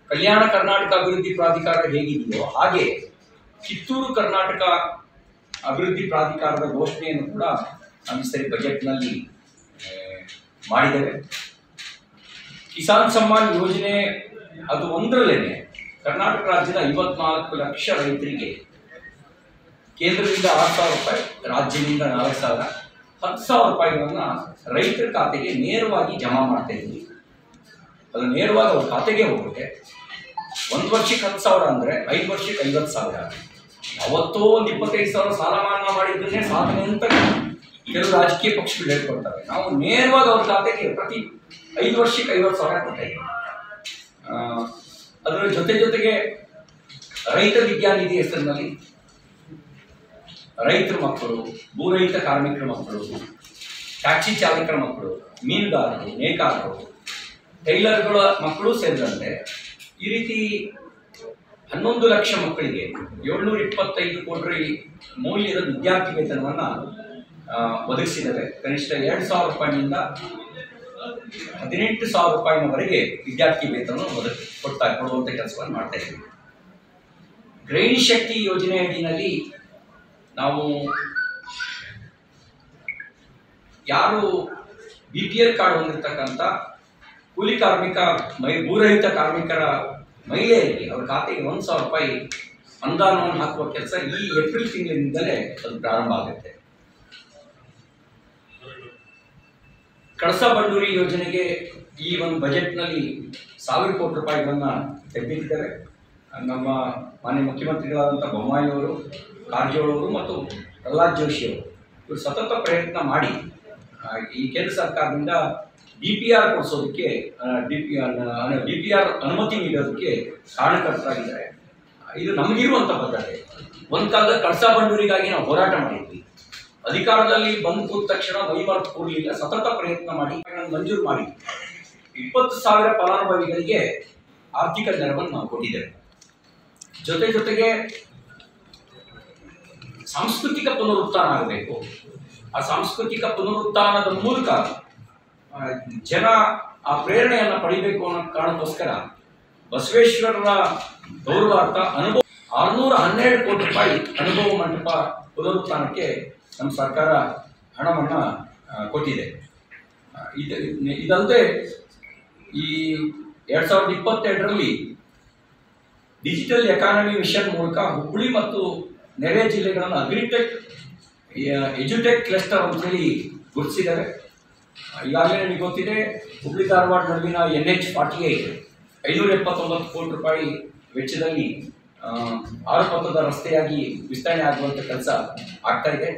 ಕಲ್ಯಾಣ ಕರ್ನಾಟಕ ಅಭಿವೃದ್ಧಿ ಪ್ರಾಧಿಕಾರ ಹೇಗಿದೆಯೋ ಹಾಗೆ ಕಿತ್ತೂರು ಕರ್ನಾಟಕ ಅಭಿವೃದ್ಧಿ ಪ್ರಾಧಿಕಾರದ ಘೋಷಣೆಯನ್ನು ಕೂಡ ನಾವು ಈ ಸರಿ ಬಜೆಟ್ನಲ್ಲಿ ಆ, ಮಾಡಿದ್ದೇವೆ ಕಿಸಾನ್ ಸಮ್ಮಾನ್ ಯೋಜನೆ ಅದು ಒಂದರಲ್ಲೇನೆ ಕರ್ನಾಟಕ ರಾಜ್ಯದ ಐವತ್ನಾಲ್ಕು ಲಕ್ಷ ರೈತರಿಗೆ ಕೇಂದ್ರದಿಂದ ಆರು ಸಾವಿರ ರೂಪಾಯಿ ರಾಜ್ಯದಿಂದ ನಾಲ್ಕು ಸಾವಿರ ಹತ್ತು ಸಾವಿರ ರೂಪಾಯಿಗಳನ್ನ ರೈತರ ಖಾತೆಗೆ ನೇರವಾಗಿ ಜಮಾ ಮಾಡ್ತಾ ಇದ್ವಿ ಅದು ನೇರವಾಗಿ ಅವ್ರ ಖಾತೆಗೆ ಹೋಗುತ್ತೆ ಒಂದು ವರ್ಷಕ್ಕೆ ಹತ್ತು ಸಾವಿರ ಅಂದರೆ ಐದು ವರ್ಷಕ್ಕೆ ಐವತ್ತು ಸಾವಿರ ಅವತ್ತೋ ಒಂದು ಇಪ್ಪತ್ತೈದು ಸಾವಿರ ಸಾಲ ಮನ್ನಾ ಮಾಡಿದ್ದನ್ನೇ ಸಾಧನೆ ಅಂತ ಕೆಲವು ರಾಜಕೀಯ ಪಕ್ಷಗಳು ಹೇಳ್ಕೊಡ್ತವೆ ನಾವು ನೇರವಾಗಿ ಅವ್ರ ಖಾತೆಗೆ ಪ್ರತಿ ಐದು ವರ್ಷಕ್ಕೆ ಐವತ್ತು ಸಾವಿರ ಕೊಡ್ತಾ ಇದ್ದೀವಿ ಆ, ಅದರ ಜೊತೆ ಜೊತೆಗೆ ರೈತ ವಿದ್ಯಾನಿಧಿ ಹೆಸರಿನಲ್ಲಿ ರೈತರ ಮಕ್ಕಳು ಭೂರಹಿತ ಕಾರ್ಮಿಕರ ಮಕ್ಕಳು ಟ್ಯಾಕ್ಸಿ ಚಾಲಕರ ಮಕ್ಕಳು ಮೀನುಗಾರರು ನೇಕಾರರು ಟೈಲರ್ಗಳ ಮಕ್ಕಳು ಸೇರಿದಂತೆ ಈ ರೀತಿ ಹನ್ನೊಂದು ಲಕ್ಷ ಮಕ್ಕಳಿಗೆ ಏಳ್ನೂರ ಇಪ್ಪತ್ತೈದು ಕೋಟಿ ಮೌಲ್ಯದ ವಿದ್ಯಾರ್ಥಿ ವೇತನವನ್ನು ಒದಗಿಸಿದ್ದಾರೆ ಕನಿಷ್ಠ ಎರಡು ಸಾವಿರ ರೂಪಾಯಿನಿಂದ ಹದಿನೆಂಟು ಸಾವಿರ ರೂಪಾಯಿನವರೆಗೆ ವಿದ್ಯಾರ್ಥಿ ವೇತನ ಒದಗಿ ಕೊಡ್ತಾ ಕೊಡುವಂಥ ಕೆಲಸವನ್ನು ಮಾಡ್ತಾ ಇದ್ದೀವಿ ಗೃಹಿಣಿ ಶಕ್ತಿ ಯೋಜನೆ ಅಡಿನಲ್ಲಿ ನಾವು ಯಾರು ಬಿ ಪಿ ಎಲ್ ಕಾರ್ಡ್ ಹೊಂದಿರತಕ್ಕಂಥ ಕೂಲಿ ಕಾರ್ಮಿಕ ಮೈ ಭೂರಹಿತ ಕಾರ್ಮಿಕರ ಮಹಿಳೆಯರಿಗೆ ಅವ್ರ ಖಾತೆಗೆ ಒಂದು ಸಾವಿರ ರೂಪಾಯಿ ಅನುದಾನವನ್ನು ಹಾಕುವ ಕೆಲಸ ಈ ಏಪ್ರಿಲ್ ತಿಂಗಳಿನಿಂದಲೇ ಅದು ಪ್ರಾರಂಭ ಆಗುತ್ತೆ ಕಳಸಾ ಬಂಡೂರಿ ಯೋಜನೆಗೆ ಈ ಒಂದು ಬಜೆಟ್ನಲ್ಲಿ ಸಾವಿರ ಕೋಟಿ ರೂಪಾಯಿಗಳನ್ನು ತೆಗೆದಿಟ್ಟಿದ್ದಾರೆ ನಮ್ಮ ಮಾನ್ಯ ಮುಖ್ಯಮಂತ್ರಿಗಳಾದಂಥ ಬೊಮ್ಮಾಯಿ ಅವರು ಕಾರಜೋಳ ಅವರು ಮತ್ತು ಪ್ರಹ್ಲಾದ್ ಜೋಶಿ ಅವರು ಇವರು ಸತತ ಪ್ರಯತ್ನ ಮಾಡಿ ಆ, ಈ ಕೇಂದ್ರ ಸರ್ಕಾರದಿಂದ ಡಿ ಪಿ ಆರ್ ಕೊಡಿಸೋದಕ್ಕೆ D P D P R ಅನುಮತಿ ನೀಡೋದಕ್ಕೆ ಕಾರಣಕರ್ತರಾಗಿದ್ದಾರೆ ಇದು ನಮಗಿರುವಂಥ ಬದ್ಧತೆ ಒಂದು ಕಾಲದಲ್ಲಿ ಕಳಸಾ ಬಂಡೂರಿಗಾಗಿ ನಾವು ಹೋರಾಟ ಮಾಡಿದ್ವಿ ಅಧಿಕಾರದಲ್ಲಿ ಬಂದು ಕೂತ ತಕ್ಷಣ ಮೈಮರೆತು ಕೂಡಲಿಲ್ಲ ಸತತ ಪ್ರಯತ್ನ ಮಾಡಿ ಅದನ್ನು ಮಂಜೂರು ಮಾಡಿ ಇಪ್ಪತ್ತು ಸಾವಿರ ಫಲಾನುಭವಿಗಳಿಗೆ ಆರ್ಥಿಕ ನೆರವನ್ನು ನಾವು ಕೊಟ್ಟಿದ್ದೇವೆ ಜೊತೆ ಜೊತೆಗೆ ಸಾಂಸ್ಕೃತಿಕ ಪುನರುತ್ಥಾನ ಆಗಬೇಕು ಆ ಸಾಂಸ್ಕೃತಿಕ ಪುನರುತ್ಥಾನದ ಮೂಲಕ ಆ, ಜನ ಆ ಪ್ರೇರಣೆಯನ್ನು ಪಡಿಬೇಕು ಅನ್ನೋ ಕಾರಣಕ್ಕೋಸ್ಕರ ಬಸವೇಶ್ವರರ ಗೌರವಾರ್ಥ ಅನುಭವ ಆರುನೂರ ಹನ್ನೆರಡು ಕೋಟಿ ರೂಪಾಯಿ ಅನುಭವ ಮಂಟಪ ಪುನರುತ್ಥಾನಕ್ಕೆ ನಮ್ಮ ಸರ್ಕಾರ ಹಣವನ್ನು ಕೊಟ್ಟಿದೆ ಆ, ಇದು ಇದಲ್ಲದೆ ಈ ಎರಡು ಸಾವಿರದ ಇಪ್ಪತ್ತೆರಡರಲ್ಲಿ ಡಿಜಿಟಲ್ ಎಕಾನಮಿ ಮಿಷನ್ ಮೂಲಕ ಹುಬ್ಬಳ್ಳಿ ಮತ್ತು ನೆರೆ ಜಿಲ್ಲೆಗಳನ್ನು ಅಗ್ರಿಟೆಕ್ ಎಜುಟೆಕ್ ಕ್ಲಸ್ಟರ್ ಅಂತೇಳಿ ಗುರುತಿಸಿದ್ದಾರೆ ಈಗಾಗಲೇ ನಿಮಗೆ ಗೊತ್ತಿದೆ ಹುಬ್ಬಳ್ಳಿ ಧಾರವಾಡ ನಡುವಿನ ಎನ್ ಎಚ್ ಫಾರ್ಟಿ ಏಟ್ ಐನೂರ ಎಪ್ಪತ್ತೊಂಬತ್ತು ಕೋಟಿ ರೂಪಾಯಿ ವೆಚ್ಚದಲ್ಲಿ ಆ, ಆರು ಪಥದ ರಸ್ತೆಯಾಗಿ ವಿಸ್ತರಣೆ ಆಗುವಂಥ ಕೆಲಸ ಆಗ್ತಾ ಇದೆ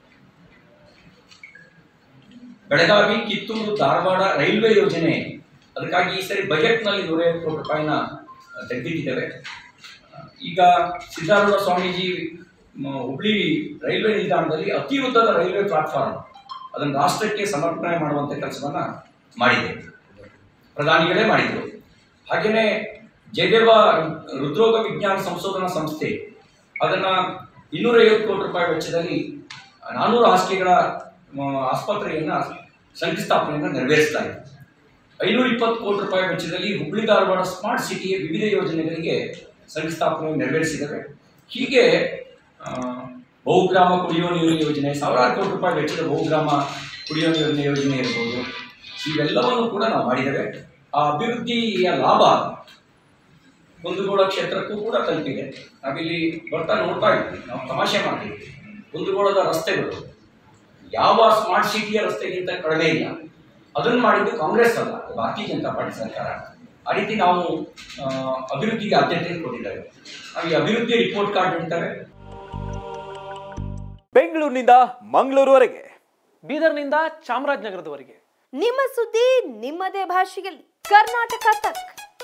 ಬೆಳಗಾವಿ ಕಿತ್ತೂರು ಧಾರವಾಡ ರೈಲ್ವೆ ಯೋಜನೆ ಅದಕ್ಕಾಗಿ ಈ ಸರಿ ಬಜೆಟ್ನಲ್ಲಿ ನೂರೈವತ್ತು ಕೋಟಿ ರೂಪಾಯಿನ ಆ, ತೆಗೆದಿಟ್ಟಿದ್ದೇವೆ ಆ, ಈಗ ಸಿದ್ದಾರೂಢ ಸ್ವಾಮೀಜಿ ಮ, ಹುಬ್ಳಿ ರೈಲ್ವೆ ನಿಲ್ದಾಣದಲ್ಲಿ ಅತಿ ಉದ್ದದ ರೈಲ್ವೆ ಪ್ಲಾಟ್ಫಾರ್ಮ್ ಅದನ್ನು ರಾಷ್ಟ್ರಕ್ಕೆ ಸಮರ್ಪಣೆ ಮಾಡುವಂಥ ಕೆಲಸವನ್ನು ಮಾಡಿದೆ ಪ್ರಧಾನಿಗಳೇ ಮಾಡಿದರು ಹಾಗೆಯೇ ಜಯದೇವ ಹೃದ್ರೋಗ ವಿಜ್ಞಾನ ಸಂಶೋಧನಾ ಸಂಸ್ಥೆ ಅದನ್ನು ಇನ್ನೂರೈವತ್ತು ಕೋಟಿ ರೂಪಾಯಿ ವೆಚ್ಚದಲ್ಲಿ ನಾನ್ನೂರು ಹಾಸಿಗೆಗಳ ಮ, ಆಸ್ಪತ್ರೆಯನ್ನು ಶಂಕುಸ್ಥಾಪನೆಯನ್ನು ನೆರವೇರಿಸಲಾಗಿದೆ ಐನೂರ ಇಪ್ಪತ್ತು ಕೋಟಿ ರೂಪಾಯಿ ವೆಚ್ಚದಲ್ಲಿ ಹುಬ್ಬಳ್ಳಿ ಧಾರವಾಡ ಸ್ಮಾರ್ಟ್ ಸಿಟಿಯ ವಿವಿಧ ಯೋಜನೆಗಳಿಗೆ ಶಂಕುಸ್ಥಾಪನೆ ನೆರವೇರಿಸಿದ್ದಾರೆ ಹೀಗೆ ಆ, ಬಹುಗ್ರಾಮ ಕುಡಿಯುವ ನೀರಿನ ಯೋಜನೆ ಸಾವಿರಾರು ಕೋಟಿ ರೂಪಾಯಿ ವೆಚ್ಚದ ಬಹುಗ್ರಾಮ ಕುಡಿಯುವ ನೀರಿನ ಯೋಜನೆ ಇರ್ಬೋದು ಇವೆಲ್ಲವನ್ನು ಕೂಡ ನಾವು ಮಾಡಿದ್ದೇವೆ ಆ ಅಭಿವೃದ್ಧಿಯ ಲಾಭ ಕುಂದಗೋಳ ಕ್ಷೇತ್ರಕ್ಕೂ ಕೂಡ ತಲುಪಿದೆ ನಾವಿಲ್ಲಿ ಬರ್ತಾ ನೋಡ್ತಾ ಇದ್ವಿ ನಾವು ತಮಾಷೆ ಮಾಡ್ತಿದ್ವಿ ಕುಂದಗೋಳದ ರಸ್ತೆಗಳು ಯಾವ ಸ್ಮಾರ್ಟ್ ಸಿಟಿಯ ರಸ್ತೆಗಿಂತ ಕಡಿಮೆ ಇಲ್ಲ ಅದನ್ನು ಮಾಡಿದ್ದು ಕಾಂಗ್ರೆಸ್ ಅಲ್ಲ ಅದು ಭಾರತೀಯ ಜನತಾ ಪಾರ್ಟಿ ಸರ್ಕಾರ ಆ ರೀತಿ ನಾವು ಆ, ಅಭಿವೃದ್ಧಿಗೆ ಆದ್ಯತೆ ಕೊಟ್ಟಿದ್ದೇವೆ ನಾವು ಈ ಅಭಿವೃದ್ಧಿ ರಿಪೋರ್ಟ್ ಕಾರ್ಡ್ ಹೇಳ್ತೇವೆ ಬೆಂಗಳೂರಿನಿಂದ ಮಂಗಳೂರುವರೆಗೆ ಬೀದರ್ನಿಂದ ಚಾಮರಾಜನಗರದವರೆಗೆ ನಿಮ್ಮ ಸುದ್ದಿ ನಿಮ್ಮದೇ ಭಾಷೆಯಲ್ಲಿ ಕರ್ನಾಟಕ ತಕ್